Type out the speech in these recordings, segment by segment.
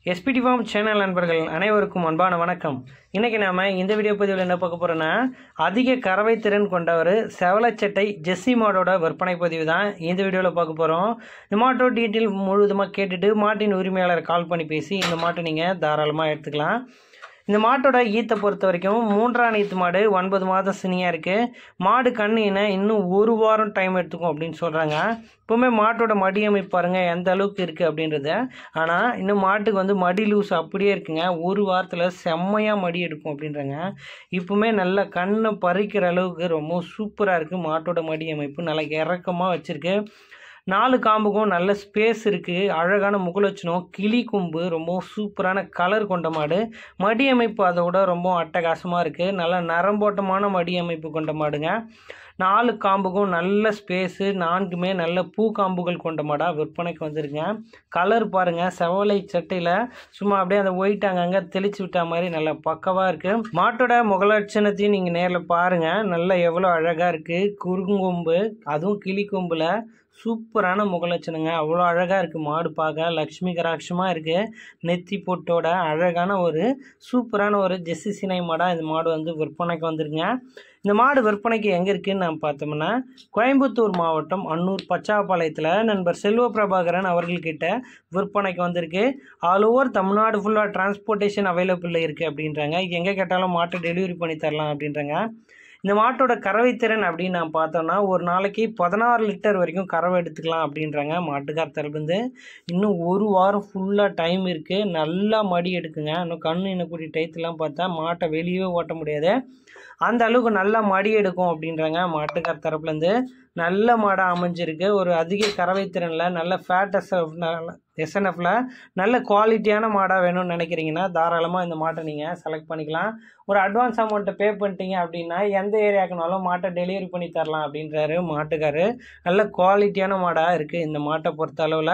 SPD form channel நண்பர்கள் அனைவருக்கும் அன்பான வணக்கம் இன்றைக்கி நாம் இந்த வீடியோ பதிவில் என்ன பார்க்க போகிறோன்னா அதிக கறவை திறன் கொண்ட ஒரு செவலச்சட்டை ஜெஸ்ஸி மாடோட விற்பனை பதிவு தான் இந்த வீடியோவில் பார்க்க போகிறோம் இந்த மாட்டோட டீட்டெயில் முழுவதுமாக கேட்டுட்டு மாட்டின் உரிமையாளரை கால் பண்ணி பேசி இந்த மாட்டை நீங்கள் தாராளமாக எடுத்துக்கலாம் இந்த மாட்டோட ஈத்தை பொறுத்த வரைக்கும் மூன்றாம் நீத்து மாடு ஒன்பது மாதம் சினியாக இருக்குது மாடு கண்ணின இன்னும் ஒரு வாரம் டைம் எடுத்துக்கும் அப்படின்னு சொல்கிறாங்க இப்போவுமே மாட்டோட மடி அமைப்பு பாருங்கள் எந்த அளவுக்கு இருக்குது அப்படின்றத ஆனால் இன்னும் மாட்டுக்கு வந்து மடி லூஸ் அப்படியே இருக்குங்க ஒரு வாரத்தில் செம்மையாக மடி எடுக்கும் அப்படின்றாங்க இப்போவுமே நல்ல கண்ணை பறிக்கிற அளவுக்கு ரொம்ப சூப்பராக இருக்குது மாட்டோட மடி அமைப்பு நல்லா இறக்கமாக வச்சுருக்கு நாலு காம்புக்கும் நல்ல ஸ்பேஸ் இருக்குது அழகான முகலட்சணம் கிளி கொம்பு ரொம்ப சூப்பரான கலர் கொண்ட மாடு மடி அமைப்பு அதோட ரொம்ப அட்டகாசமாக இருக்குது நல்ல நரம்போட்டமான மடி அமைப்பு கொண்ட மாடுங்க நாலு காம்புக்கும் நல்ல ஸ்பேஸு நான்குமே நல்ல பூ காம்புகள் கொண்ட மாடாக விற்பனைக்கு வந்துருங்க கலர் பாருங்கள் செவலை சட்டையில் சும்மா அப்படியே அந்த ஒயிட் அங்கங்கே தெளிச்சு விட்ட மாதிரி நல்ல பக்கவாக இருக்குது மாட்டோட முகலட்சணத்தையும் நீங்கள் நேரில் பாருங்கள் நல்லா எவ்வளோ அழகாக இருக்குது குறுங்கொம்பு அதுவும் கிளி கொம்பில் சூப்பரான முகலட்சணங்க அவ்வளோ அழகாக இருக்குது மாடு பார்க்க லக்ஷ்மி கராட்சமாக இருக்குது நெத்தி பொட்டோட அழகான ஒரு சூப்பரான ஒரு ஜெஸ்ஸி சினை மாடாக இந்த மாடு வந்து விற்பனைக்கு வந்துருங்க இந்த மாடு விற்பனைக்கு எங்கே இருக்குதுன்னு நம்ம பார்த்தோம்னா கோயம்புத்தூர் மாவட்டம் அன்னூர் பச்சாப்பாளையத்தில் நண்பர் செல்வ பிரபாகரன் அவர்கள்கிட்ட விற்பனைக்கு வந்திருக்கு ஆல் ஓவர் தமிழ்நாடு ஃபுல்லாக டிரான்ஸ்போர்ட்டேஷன் அவைலபிள் இருக்குது அப்படின்றாங்க எங்கே கேட்டாலும் மாட்டை டெலிவரி பண்ணி தரலாம் அப்படின்றாங்க இந்த மாட்டோட கறவை திறன் அப்படின்னு நான் பார்த்தோன்னா ஒரு நாளைக்கு பதினாறு லிட்டர் வரைக்கும் கறவை எடுத்துக்கலாம் அப்படின்றாங்க மாட்டுக்கார் தரப்புலேருந்து இன்னும் ஒரு வாரம் ஃபுல்லாக டைம் இருக்குது நல்லா மடி எடுக்குங்க இன்னும் கண் இன்னக்கூடிய டயத்துலாம் பார்த்தா மாட்டை வெளியே ஓட்ட முடியாது அந்த அளவுக்கு நல்லா மடி எடுக்கும் அப்படின்றாங்க மாட்டுக்கார் தரப்புலேருந்து நல்ல மாடாக அமைஞ்சிருக்கு ஒரு அதிக கறவை திறனில் நல்ல ஃபேட் எஸ்எஃப் எஸ்என்எஃப்பில் நல்ல குவாலிட்டியான மாடாக வேணும்னு நினைக்கிறீங்கன்னா தாராளமாக இந்த மாட்டை நீங்கள் செலக்ட் பண்ணிக்கலாம் ஒரு அட்வான்ஸ் அமௌண்ட்டை பே பண்ணிட்டீங்க அப்படின்னா எந்த ஏரியாக்குனாலும் மாட்டை டெலிவரி பண்ணி தரலாம் அப்படின்றாரு மாட்டுக்காரு நல்ல குவாலிட்டியான மாடாக இருக்குது இந்த மாட்டை பொறுத்த அளவில்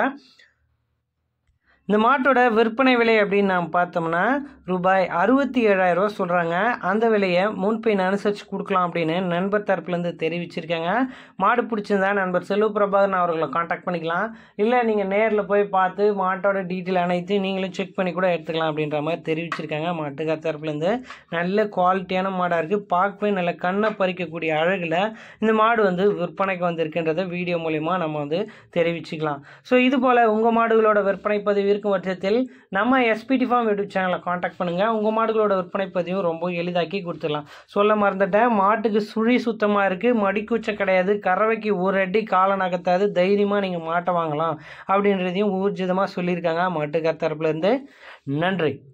இந்த மாட்டோட விற்பனை விலை அப்படின்னு நாம் பார்த்தோம்னா ரூபாய் அறுபத்தி ஏழாயிரரூவா சொல்கிறாங்க அந்த விலையை முன்பின் அனுசரித்து கொடுக்கலாம் அப்படின்னு நண்பர் தரப்புலேருந்து தெரிவிச்சிருக்காங்க மாடு பிடிச்சிருந்தா நண்பர் செல்வ பிரபாகரன் அவர்களை காண்டாக்ட் பண்ணிக்கலாம் இல்லை நீங்கள் நேரில் போய் பார்த்து மாட்டோட டீட்டெயில் அனைத்து நீங்களும் செக் பண்ணி கூட எடுத்துக்கலாம் அப்படின்ற மாதிரி தெரிவிச்சிருக்காங்க மாட்டுக்கார் தரப்புலேருந்து நல்ல குவாலிட்டியான மாடாக இருக்குது பார்க்கவே நல்ல கண்ணை பறிக்கக்கூடிய அழகில் இந்த மாடு வந்து விற்பனைக்கு வந்திருக்குன்றதை வீடியோ மூலிமா நம்ம வந்து தெரிவிச்சுக்கலாம் ஸோ இது போல் உங்கள் மாடுகளோட விற்பனை பதிவு இருக்கும் பட்சத்தில் நம்ம எஸ்பிடி ஃபார்ம் யூடியூப் சேனலை காண்டாக்ட் பண்ணுங்கள் உங்கள் மாடுகளோட விற்பனை பதிவும் ரொம்ப எளிதாக்கி கொடுத்துடலாம் சொல்ல மறந்துட்டேன் மாட்டுக்கு சுழி சுத்தமாக இருக்குது மடிக்கூச்சம் கிடையாது கறவைக்கு ஒரு அடி காலை நகர்த்தாது தைரியமாக நீங்கள் மாட்டை வாங்கலாம் அப்படின்றதையும் ஊர்ஜிதமாக சொல்லியிருக்காங்க மாட்டுக்கார் தரப்புலேருந்து நன்றி